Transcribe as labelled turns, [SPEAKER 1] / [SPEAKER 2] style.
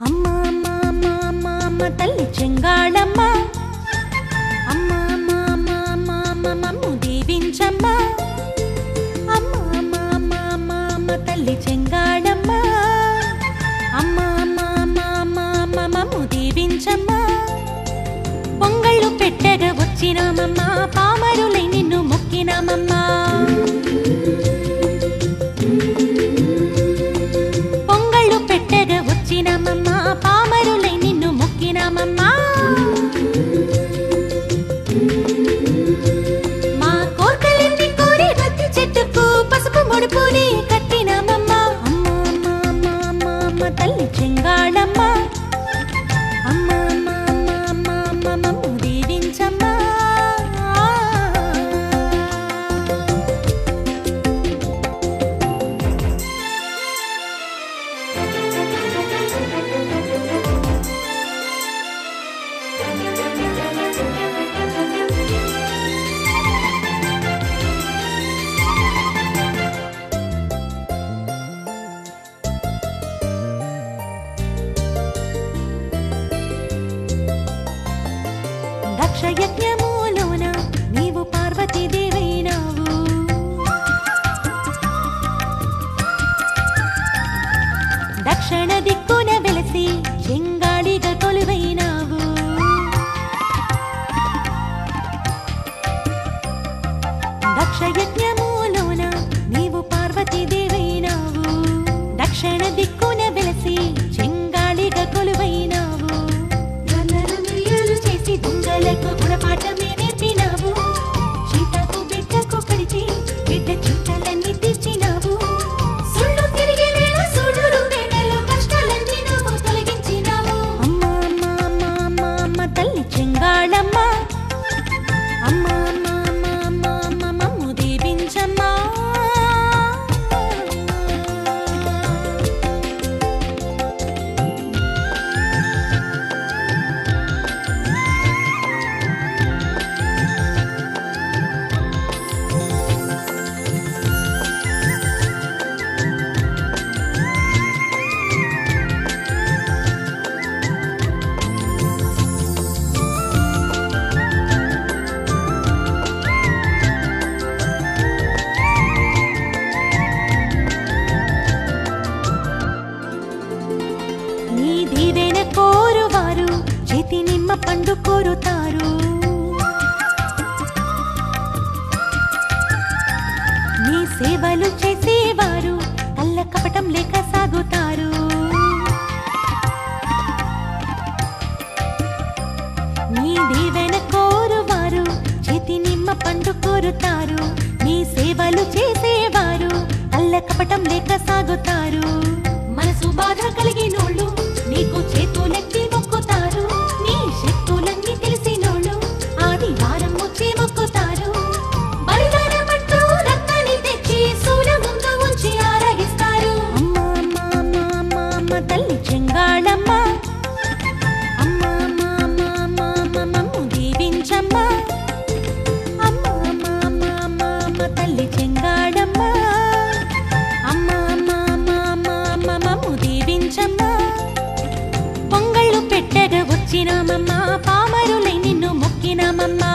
[SPEAKER 1] అమ్మ అమ్మ అమ్మ అమ్మ అమ్మ తల్లి చెంగాళమ్మ అమ్మ అమ్మ అమ్మ అమ్మ అమ్మ మమ్ము దీవించమ్మ అమ్మ అమ్మ అమ్మ అమ్మ అమ్మ తల్లి చెంగాళమ్మ అమ్మ అమ్మ అమ్మ అమ్మ అమ్మ మమ్ము దీవించమ్మ పొంగళ్ళు పెట్టగా వచ్చినామమ్మ పామరులై నిన్ను మొక్కినామమ్మా పొంగళ్ళు పెట్టగా వచ్చినామమ్మా పామరులై నిన్ను మొక్కినామమ్మా మా కోర్కలెన్ని కోరి రత్తి చెట్టుకు పసుపు ముడుపుని కట్టినామమ్మా అమ్మ అమ్మ అమ్మ అమ్మ అమ్మ తల్లి చెంగాళమ్మ అమ్మ అమ్మ అమ్మ అమ్మ అమ్మ మమ్ము దీవించమ్మా దక్ష యజ్ఞములోన నీవు పార్వతీదేవైనావు దక్షిణ దిక్కున వెలసి చెంగాడిగా కొలువైనావు దక్ష యజ్ఞములోన నీవు పార్వతీదేవైనావు దక్షిణ దిక్కున వెలసి చెంగాళిగా కొలువైనావు గల్లరమిరియలు చేసి దొంగలకు గుణపాఠమే నేర్పినావు సీతకు బిడ్డకు కడిచి బిడ్డ చుట్టాలన్నీ తీర్చినావు సుళ్ళు తిరిగి వేళ సుడులు వేళలో కష్టాలన్నీ నువ్వు తొలగించినావు అమ్మ అమ్మ అమ్మ అమ్మ అమ్మ తల్లి చెంగాళమ్మ అమ్మ అమ్మ అమ్మ అమ్మ అమ్మ మమ్ము దీవించమ్మా నీ దీవెన కోరువారు చేతి నిమ్మ పండు కోరుతారు నీ సేవలు చేసేవారు కళ్ళ కపటం లేక సాగుతారు నీ దీవెన కోరువారు చేతి నిమ్మ పండు కోరుతారు నీ సేవలు చేసేవారు కళ్ళ కపటం లేక సాగుతారు మనసు బాధ కలిగినోళ్ళు నీకు చేతులెత్తి మొక్కుతారు నీ శక్తులన్నీ తెలిసినోళ్ళు ఆదివారం వచ్చి మొక్కుతారు బలిదానమంటూ రక్తాన్ని తెచ్చి సూల ముందు ఉంచి ఆరగిస్తారు అమ్మ అమ్మ అమ్మ అమ్మ అమ్మ తల్లి చెంగాళమ్మ అమ్మ అమ్మ అమ్మ అమ్మ అమ్మ మమ్ము దీవించమ్మా అమ్మ అమ్మ అమ్మ అమ్మ అమ్మ తల్లి చెంగాడమ్మ అమ్మ అమ్మ అమ్మ అమ్మ అమ్మ మమ్ము దీవించమ్మా పొంగళ్ళు పెట్టగా వచ్చినామమ్మా పామరులై నిన్ను మొక్కినామమ్మా